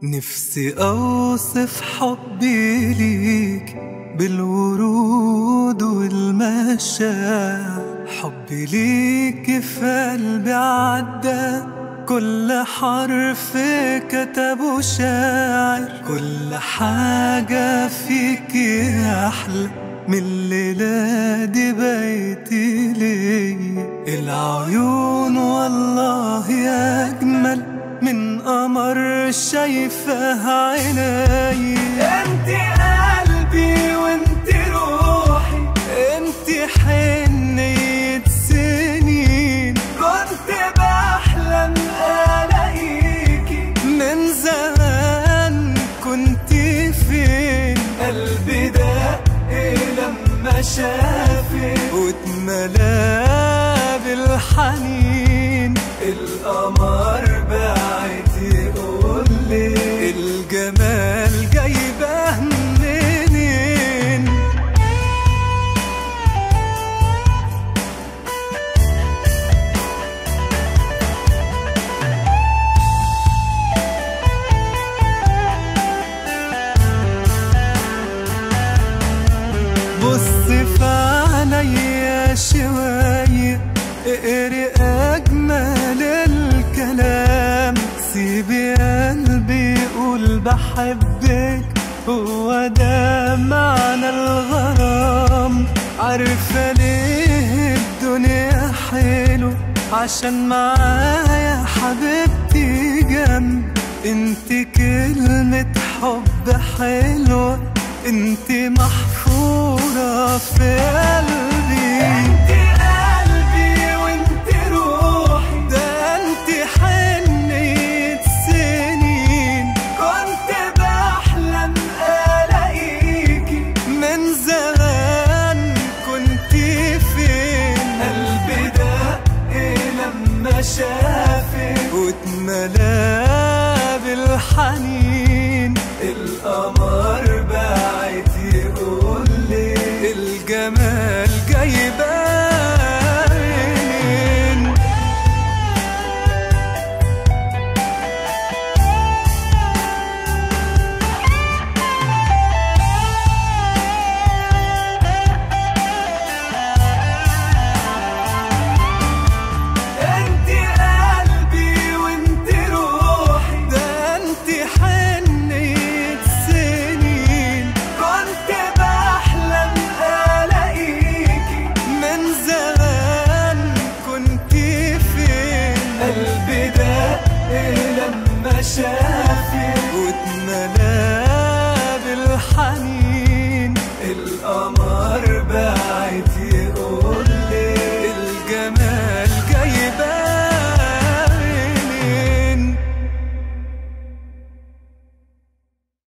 نفسي أوصف حبي ليك بالورود والمشاعر حبي ليك في قلبي عدى كل حرف كتبه شاعر كل حاجة فيك أحلى من الليلة دي بيتي ليا العيون والله أجمل من قمر شايفها عيني انت قلبي وانت روحي انت حنية سنين كنت بحلم الاقيكي من زمان كنت فين قلبي دق لما شافك واتملى بالحنين القمر بعت يقول لي الجمال جايبه منين بص في عينيا شوية اقري أجمل الكلام سيبي قلبي يقول بحبك هو ده معنى الغرام عارفة ليه الدنيا حلو عشان معايا حبيبتي جنب انت كلمة حب حلوة انت محفورة في قلبي انت قلبي وانت روحي ده انت حنية سنين كنت بحلم الاقيكي من زمان كنت فين قلبي دق لما شافك واتملى بالحنين القمر بعت يقول لي الجمال جايبه منين انت قلبي وانت روحي ده انت حنية سنين كنت بحلم الاقيكي من زمان كنت فين قلبي دق لما شافك واتملى بالحنين القمر بعت يقول